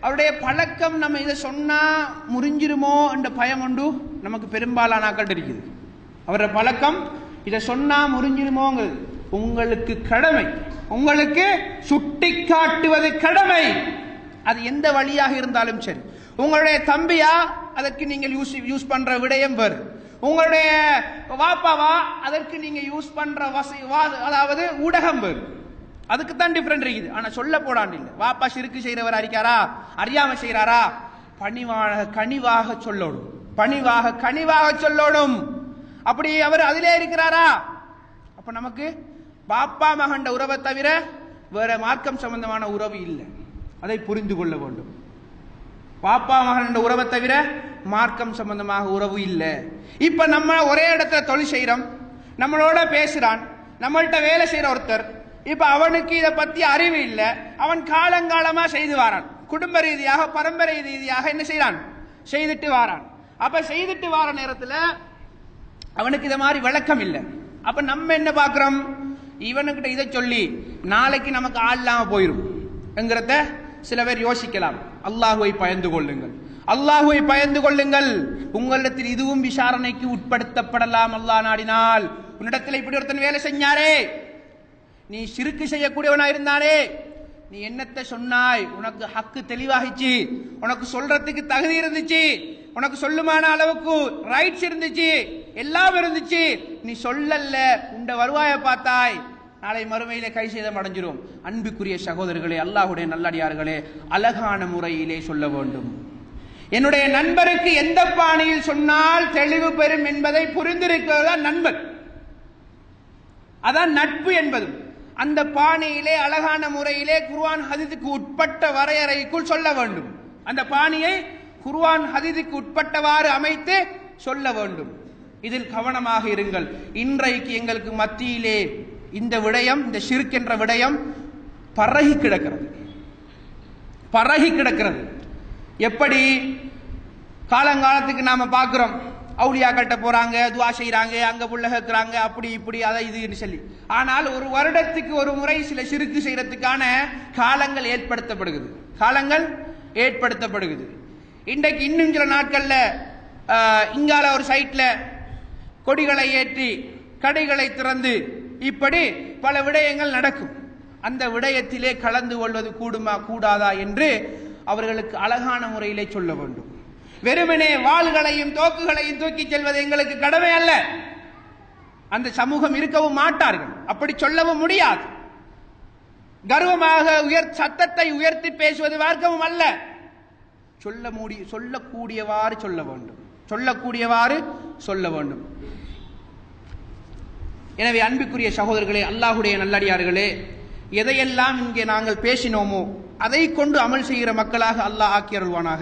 அவருடைய பழக்கம் நம்ம இதை சொன்னா முறிஞ்சிருமோ என்ற பயம் உண்டு நமக்கு பெரும்பாலான ஆக்கள் இருக்குது அவருடைய பழக்கம் இதை சொன்னா முறிஞ்சிருமோங்கிறது உங்களுக்கு கடமை உங்களுக்கு சுட்டி காட்டுவது கடமை அது எந்த வழியாக இருந்தாலும் சரி உங்களுடைய தம்பியா அதற்கு நீங்கள் யூஸ் யூஸ் பண்ற விடயம் வேறு உங்களுடைய வாப்பாவா அதற்கு நீங்க யூஸ் பண்ற வசதி வா- அதாவது ஊடகம் வேறு அதுக்கு தான் டிஃபரெண்ட் இருக்குது ஆனா சொல்ல போடாண்டு இல்லை வாப்பா சிறுக்கு செய்யறவர் அறிக்காரா அறியாம செய்யறாரா பணிவாக கனிவாக சொல்லணும் பணிவாக கனிவாக சொல்லணும் அப்படி அவர் அதிலே இருக்கிறாரா அப்ப நமக்கு பாப்பா மகண்ட உறவை தவிர வேற மார்க்கம் சம்பந்தமான உறவு இல்லை அதை புரிந்து கொள்ள வேண்டும் பாப்பா மகன் உறவை தவிர மார்க்கம் சம்பந்தமாக உறவு இல்லை இப்ப நம்ம ஒரே இடத்துல தொழில் செய்யறோம் நம்மளோட பேசுறான் நம்மள்ட்ட வேலை செய்யற ஒருத்தர் இப்ப அவனுக்கு இதை பத்தி அறிவு இல்லை அவன் காலங்காலமா செய்து வாரான் குடும்ப ரீதியாக பரம்பரை ரீதியாக என்ன செய்யறான் செய்துட்டு வாரான் அப்ப செய்துட்டு வார நேரத்துல அவனுக்கு இத மாதிரி விளக்கம் இல்லை அப்ப நம்ம என்ன பார்க்கிறோம் இவனுக்கிட்ட இதை சொல்லி நாளைக்கு நமக்கு ஆள் இல்லாம போயிரும் என்கிறத சில பேர் யோசிக்கலாம் அல்லாஹுவை பயந்து கொள்ளுங்கள் அல்லாஹுவை பயந்து கொள்ளுங்கள் உங்களிடத்தில் இதுவும் விசாரணைக்கு உட்படுத்தப்படலாம் அல்லாஹ் நாடினால் உன்னிடத்தில் இப்படி ஒருத்தன் வேலை செஞ்சாரே நீ சிறுக்கு செய்யக்கூடியவனா இருந்தானே நீ என்னத்தை சொன்னாய் உனக்கு ஹக்கு தெளிவாகிச்சு உனக்கு சொல்றதுக்கு தகுதி இருந்துச்சு உனக்கு சொல்லுமான அளவுக்கு ரைட்ஸ் இருந்துச்சு எல்லாம் இருந்துச்சு நீ சொல்லல உண்ட வருவாய பார்த்தாய் நாளை மறுமையிலே கை செய்தம் அடைஞ்சிரும் அன்புக்குரிய சகோதரர்களே அல்லாஹுடைய நல்லடியார்களே அழகான முறையிலே சொல்ல வேண்டும் என்னுடைய நண்பருக்கு எந்த பாணியில் சொன்னால் தெளிவு பெறும் என்பதை புரிந்திருக்கிறது தான் நண்பன் அதான் நட்பு என்பதும் அந்த பாணியிலே அழகான முறையிலே குர்ஆன் ஹதீதுக்கு உட்பட்ட வரையறைக்குள் சொல்ல வேண்டும் அந்த பாணியை குர்ஆன் ஹதீதுக்கு உட்பட்டவாறு அமைத்து சொல்ல வேண்டும் இதில் கவனமாக இருங்கள் இன்றைக்கு எங்களுக்கு மத்தியிலே இந்த விடயம் இந்த ஷிர்க் என்ற விடயம் பரகி கிடக்கிறது பரகி கிடக்கிறது எப்படி காலங்காலத்துக்கு நாம பார்க்கிறோம் அவுளியாக்கள்கிட்ட போறாங்க துவா செய்றாங்க அங்க புள்ள கேட்கிறாங்க அப்படி இப்படி அதை இதுன்னு சொல்லி ஆனால் ஒரு வருடத்துக்கு ஒரு முறை சில சிறுக்கு செய்யறதுக்கான காலங்கள் ஏற்படுத்தப்படுகிறது காலங்கள் ஏற்படுத்தப்படுகிறது இன்றைக்கு இன்னும் சில நாட்கள்ல ஆஹ், இங்கால ஒரு சைட்ல கொடிகளை ஏற்றி கடைகளை திறந்து இப்படி பல விடயங்கள் நடக்கும் அந்த விடயத்திலே கலந்து கொள்வது கூடுமா கூடாதா என்று அவர்களுக்கு அழகான முறையிலே சொல்ல வேண்டும் வெறுமனே வாள்களையும் தோக்குகளையும் தூக்கி செல்வது எங்களுக்கு கடமை அல்ல அந்த சமூகம் இருக்கவும் மாட்டார்கள் அப்படி சொல்லவும் முடியாது கர்வமாக உயர் சத்தத்தை உயர்த்தி பேசுவது மார்க்கமும் அல்ல சொல்ல மூடி சொல்லக்கூடியவாறு சொல்ல வேண்டும் சொல்லக்கூடியவாறு சொல்ல வேண்டும் எனவே அன்புக்குரிய சகோதரர்களே அல்லாஹுடைய நல்லடியார்களே எதையெல்லாம் இங்கே நாங்கள் பேசினோமோ அதை கொண்டு அமல் செய்கிற மக்களாக அல்லாஹ் ஆக்கி அருள்வானாக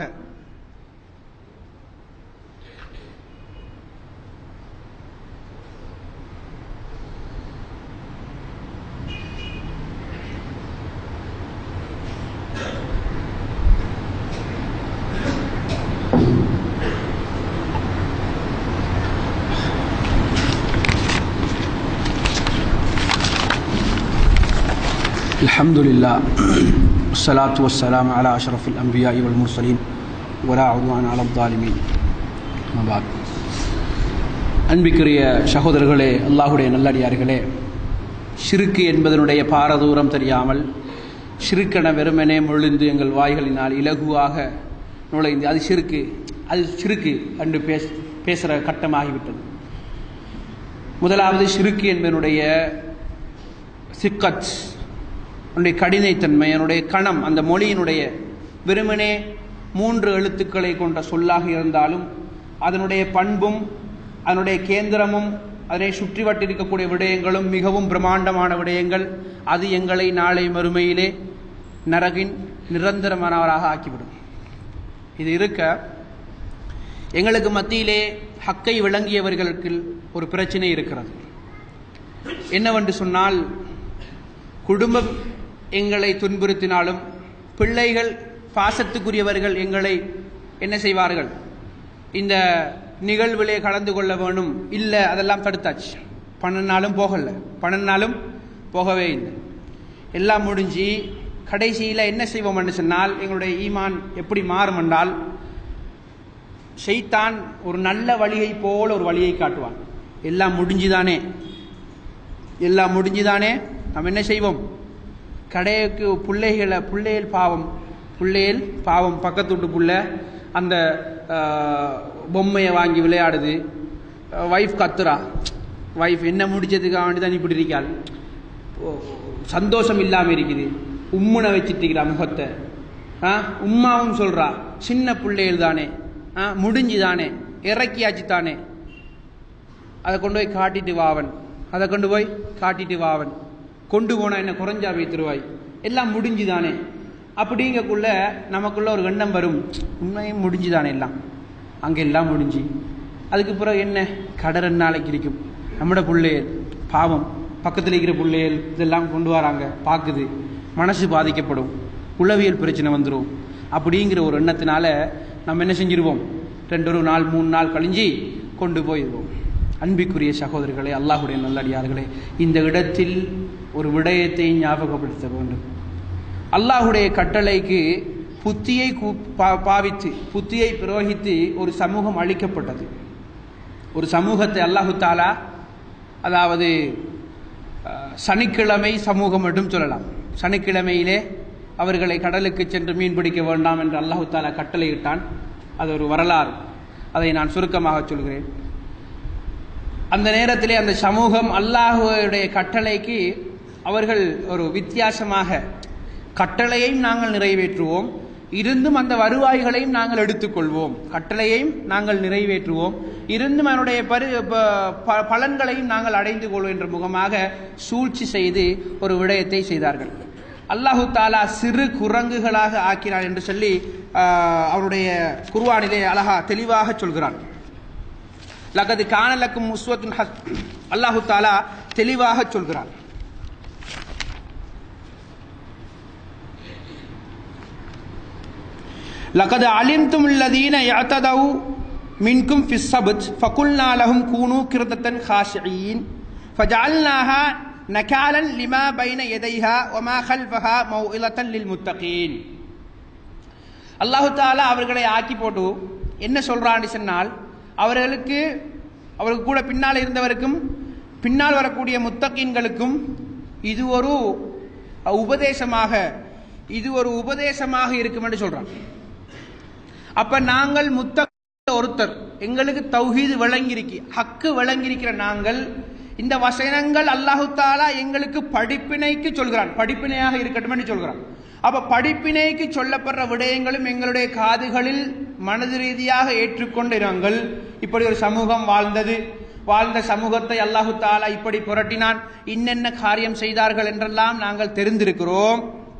الحمد لله والصلاة والسلام على أشرف الأنبياء والمرسلين ولا عدوان على الظالمين أما بعد அன்பிற்குரிய சகோதரர்களே அல்லாஹுடைய நல்லடியார்களே ஷிருக்கு என்பதனுடைய பாரதூரம் தெரியாமல் ஷிருக்கென வெறுமனே முழுந்து எங்கள் வாய்களினால் இலகுவாக நுழைந்து அது ஷிருக்கு அது ஷிருக்கு என்று பேச பேசுகிற கட்டமாகிவிட்டது முதலாவது ஷிருக்கு என்பதனுடைய சிக்கத் என்னுடைய கடினைத்தன்மை என்னுடைய கணம் அந்த மொழியினுடைய வெறுமனே மூன்று எழுத்துக்களை கொண்ட சொல்லாக இருந்தாலும் அதனுடைய பண்பும் அதனுடைய கேந்திரமும் அதனை சுற்றி வட்டிருக்கக்கூடிய விடயங்களும் மிகவும் பிரம்மாண்டமான விடயங்கள் அது எங்களை நாளை மறுமையிலே நரகின் நிரந்தரமானவராக ஆக்கிவிடும் இது இருக்க எங்களுக்கு மத்தியிலே ஹக்கை விளங்கியவர்களுக்கு ஒரு பிரச்சனை இருக்கிறது என்னவென்று சொன்னால் குடும்பம் எங்களை துன்புறுத்தினாலும் பிள்ளைகள் பாசத்துக்குரியவர்கள் எங்களை என்ன செய்வார்கள் இந்த நிகழ்விலே கலந்து கொள்ள வேணும் இல்லை அதெல்லாம் தடுத்தாச்சு பன்னெண்டு நாளும் போகல பன்னெண்டு நாளும் போகவே இல்லை எல்லாம் முடிஞ்சு கடைசியில் என்ன செய்வோம் என்று சொன்னால் எங்களுடைய ஈமான் எப்படி மாறும் என்றால் ஷைத்தான் ஒரு நல்ல வழியை போல ஒரு வழியை காட்டுவான் எல்லாம் முடிஞ்சுதானே எல்லாம் முடிஞ்சுதானே நம்ம என்ன செய்வோம் கடைக்கு பிள்ளைகளை பிள்ளைகள் பாவம் பிள்ளைகள் பாவம் பக்கத்து வீட்டு புள்ள அந்த ஆஹ், பொம்மையை வாங்கி விளையாடுது வைஃப் கத்துறா வைஃப் என்ன முடிச்சதுக்காக வேண்டி தான் இப்படி இருக்காள் ஓ, சந்தோஷம் இல்லாமல் இருக்குது உம்முனை வச்சுட்டு இருக்கிறா முகத்தை ஆ உம்மாவும் சொல்றா சின்ன பிள்ளைகள் தானே ஆ முடிஞ்சு தானே இறக்கியாச்சு தானே அதை கொண்டு போய் காட்டிட்டு வாவன் அதை கொண்டு போய் காட்டிட்டு வாவன் கொண்டு போனா என்ன குறைஞ்சா வைத்திருவாய் எல்லாம் முடிஞ்சுதானே அப்படிங்கக்குள்ள நமக்குள்ள ஒரு எண்ணம் வரும் உண்மையும் முடிஞ்சுதானே எல்லாம் அங்கே எல்லாம் முடிஞ்சு அதுக்கு பிறகு என்ன கடை நாளைக்கு இருக்கும் நம்மட பிள்ளைகள் பாவம் பக்கத்தில் இருக்கிற பிள்ளைகள் இதெல்லாம் கொண்டு வராங்க பார்க்குது மனசு பாதிக்கப்படும் உளவியல் பிரச்சனை வந்துடும் அப்படிங்கிற ஒரு எண்ணத்தினால நம்ம என்ன செஞ்சிருவோம் ரெண்டு ஒரு நாள் மூணு நாள் கழிஞ்சு கொண்டு போயிடுவோம் அன்பிற்குரிய சகோதரர்களே அல்லாஹுடைய நல்லடியார்களே இந்த இடத்தில் ஒரு விடயத்தை ஞாபகப்படுத்த வேண்டும் அல்லாஹுடைய கட்டளைக்கு புத்தியை கூ- பா- பாவித்து புத்தியை பிரயோகித்து ஒரு சமூகம் அழிக்கப்பட்டது ஒரு சமூகத்தை அல்லாஹு தாலா அதாவது அஹ், சனிக்கிழமை சமூகம் மட்டும் சொல்லலாம் சனிக்கிழமையிலே அவர்களை கடலுக்கு சென்று மீன் பிடிக்க வேண்டாம் என்று அல்லாஹு தாலா கட்டளையிட்டான் அது ஒரு வரலாறு அதை நான் சுருக்கமாக சொல்கிறேன் அந்த நேரத்திலே அந்த சமூகம் அல்லாஹுடைய கட்டளைக்கு அவர்கள் ஒரு வித்தியாசமாக கட்டளையையும் நாங்கள் நிறைவேற்றுவோம் இருந்தும் அந்த வருவாய்களையும் நாங்கள் எடுத்துக்கொள்வோம் கட்டளையையும் நாங்கள் நிறைவேற்றுவோம் இருந்தும் அதனுடைய பரி ப- ப- பலன்களையும் நாங்கள் அடைந்து கொள்வோம் என்ற முகமாக சூழ்ச்சி செய்து ஒரு விடயத்தை செய்தார்கள் அல்லாஹு தாலா சிறு குரங்குகளாக ஆக்கினார் என்று சொல்லி ஆஹ், அவருடைய குர்ஆனிலே அழகா தெளிவாக சொல்கிறான் லகது காணலக்கும் முஸ்வத்துன் ஹஸ் அல்லாஹு தாலா தெளிவாக சொல்கிறான் லகது அலிம்தும் இல்லதீன யஅததவு மின்கும் ஃபிஸ் சபத் ஃபகுல்னா லஹும் கூனு கிரதத்தன் ஹாஷியின் ஃபஜஅல்னாஹா நகாலன் லிமா பைன யதைஹா வமா கல்ஃபஹா மௌஇலத்தன் லில் முத்தகீன் அல்லாஹு தாலா அவர்களை ஆக்கி போட்டு என்ன சொல்றான்னு சொன்னால் அவர்களுக்கு அவருக்கு கூட பின்னால் இருந்தவருக்கும் பின்னால் வரக்கூடிய முத்தகீன்களுக்கும் இது ஒரு உபதேசமாக இது ஒரு உபதேசமாக இருக்கும் என்று சொல்றான் அப்ப நாங்கள் முத்த ஒருத்தர் எங்களுக்கு தௌஹீது விளங்கிருக்கு ஹக்கு விளங்கியிருக்கிற நாங்கள் இந்த வசனங்கள் அல்லாஹு தாலா எங்களுக்கு படிப்பினைக்கு சொல்கிறான் படிப்பினையாக இருக்கட்டும் என்று சொல்கிறான் அப்ப படிப்பினைக்கு சொல்லப்படுற விடயங்களும் எங்களுடைய காதுகளில் மனது ரீதியாக ஏற்றுக்கொண்டு நாங்கள் இப்படி ஒரு சமூகம் வாழ்ந்தது வாழ்ந்த சமூகத்தை அல்லாஹு தாலா இப்படி புரட்டினான் இன்னென்ன காரியம் செய்தார்கள் என்றெல்லாம் நாங்கள் தெரிந்திருக்கிறோம்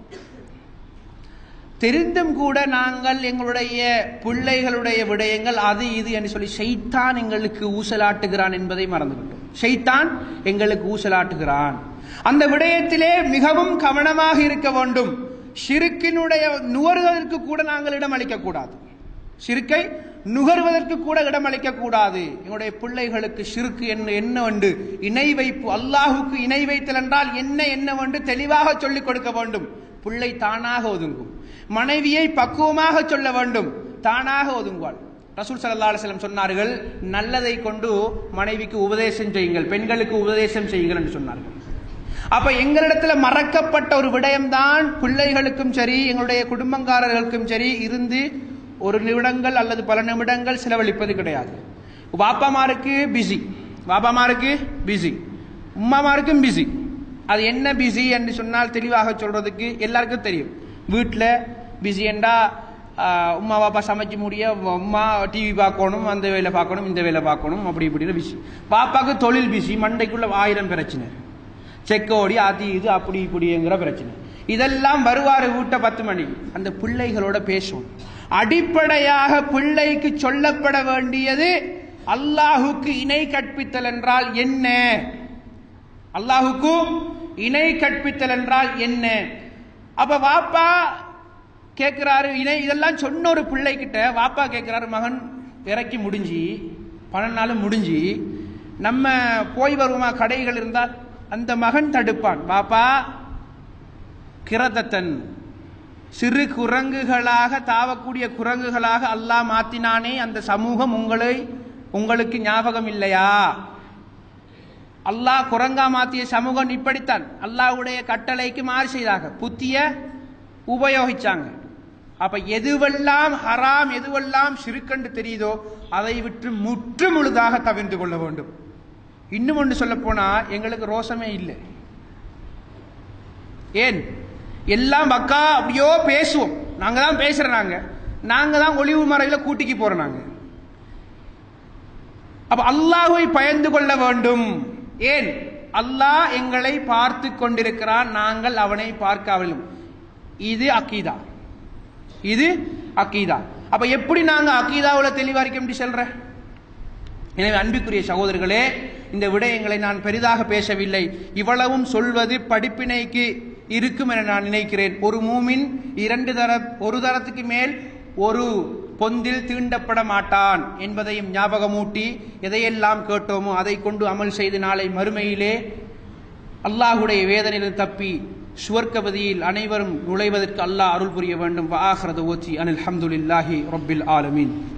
தெரிந்தும் கூட நாங்கள் எங்களுடைய பிள்ளைகளுடைய விடயங்கள் அது இது என்று சொல்லி ஷைத்தான் எங்களுக்கு ஊசலாட்டுகிறான் என்பதை மறந்துவிட்டோம் ஷைத்தான் எங்களுக்கு ஊசலாட்டுகிறான் அந்த விடயத்திலே மிகவும் கவனமாக இருக்க வேண்டும் ஷிருக்கினுடைய நுகர்வதற்கு கூட நாங்கள் இடமளிக்க கூடாது ஷிருக்கை நுகர்வதற்கு கூட இடமளிக்க கூடாது எங்களுடைய பிள்ளைகளுக்கு ஷிருக்கு என்ன என்ன உண்டு இணை வைப்பு அல்லாஹுக்கு இணை வைத்தல் என்றால் என்ன என்ன என்று தெளிவாக சொல்லிக் கொடுக்க வேண்டும் பிள்ளை தானாக ஒதுங்கும் மனைவியை பக்குவமாக சொல்ல வேண்டும் தானாக ஒதுங்குவாள் ரசூல் ஸல்லல்லாஹு அலைஹி வஸல்லம் சொன்னார்கள் நல்லதை கொண்டு மனைவிக்கு உபதேசம் செய்யுங்கள் பெண்களுக்கு உபதேசம் செய்யுங்கள் என்று சொன்னார்கள் அப்ப எங்களிடத்துல மறக்கப்பட்ட ஒரு விடயம்தான் பிள்ளைகளுக்கும் சரி எங்களுடைய குடும்பங்காரர்களுக்கும் சரி இருந்து ஒரு நிமிடங்கள் அல்லது பல நிமிடங்கள் செலவழிப்பது கிடையாது வாப்பாமாருக்கு பிஸி வாப்பாமாருக்கு பிஸி உம்மாமாருக்கும் பிஸி அது என்ன பிஸி என்று சொன்னால் தெளிவாக சொல்றதுக்கு எல்லாருக்கும் தெரியும் வீட்டில் பிஸி என்றா ஆஹ், உம்மா பாப்பா சமைச்சு முடிய உம்மா டிவி பார்க்கணும் அந்த வேலை பார்க்கணும் இந்த வேலை பார்க்கணும் அப்படி இப்படின்னு பிஸி பாப்பாக்கு தொழில் பிஸி மண்டைக்குள்ள ஆயிரம் பிரச்சனை செக்கோடி அது இது அப்படி இப்படிங்கிற பிரச்சனை இதெல்லாம் வருவாரு வீட்டை பத்து மணி அந்த பிள்ளைகளோட பேசும் அடிப்படையாக பிள்ளைக்கு சொல்லப்பட வேண்டியது அல்லாஹுக்கு இணை கற்பித்தல் என்றால் என்ன அல்லாஹுக்கு இணை கற்பித்தல் என்றால் என்ன அப்ப வாப்பா கேட்கிறாரு இணை இதெல்லாம் சொன்ன ஒரு பிள்ளைகிட்ட வாப்பா கேட்கிறாரு மகன் இறக்கி முடிஞ்சு பன்னெண்டு நாள் முடிஞ்சு நம்ம போய் வருவோமா கடைகள் இருந்தால் அந்த மகன் தடுப்பான் பாப்பா கிரதத்தன் சிறு குரங்குகளாக தாவக்கூடிய குரங்குகளாக அல்லாஹ் மாத்தினானே அந்த சமூகம் உங்களை உங்களுக்கு ஞாபகம் இல்லையா அல்லாஹ் குரங்கா மாத்திய சமூகம் இப்படித்தான் அல்லாஹ்வுடைய கட்டளைக்கு மாறு செய்தாக புத்திய உபயோகிச்சாங்க அப்ப எதுவெல்லாம் ஹராம் எதுவெல்லாம் சிறுக்கண்டு தெரியுதோ அதை விட்டு முற்று முழுதாக தவிர்த்து கொள்ள வேண்டும் இன்னும் ஒன்று சொல்ல போனா எங்களுக்கு ரோசமே இல்லை ஏன் எல்லாம் பக்கா அப்படியோ பேசுவோம் நாங்க தான் பேசுறோம் நாங்க நாங்க தான் ஒளிவு மறையில கூட்டிக்கு போறோம் நாங்க அப்ப அல்லாஹ்வை பயந்து கொள்ள வேண்டும் ஏன் அல்லாஹ் எங்களை பார்த்து கொண்டிருக்கிறான் நாங்கள் அவனை பார்க்காவிலும் இது அக்கீதா இது அக்கீதா அப்ப எப்படி நாங்க அக்கீதாவுல தெளிவா இருக்க எப்படி சொல்ற எனவே அன்பிற்குரிய சகோதரர்களே இந்த விடயங்களை நான் பெரிதாக பேசவில்லை இவ்வளவும் சொல்வது படிப்பினைக்கு இருக்கும் என நான் நினைக்கிறேன் ஒரு மூமின் இரண்டு தர ஒரு தரத்துக்கு மேல் ஒரு பொந்தில் தீண்டப்பட மாட்டான் என்பதையும் ஞாபகமூட்டி எதையெல்லாம் கேட்டோமோ அதை கொண்டு அமல் செய்து நாளை மறுமையிலே அல்லாஹுடைய வேதனையில் தப்பி சுவர்க்கபதியில் அனைவரும் நுழைவதற்கு அல்லாஹ் அருள் புரிய வேண்டும் வாஹ்ரத ஓச்சி அனில் ஹம்துலில்லாஹி ரொப்பில் ஆலமீன்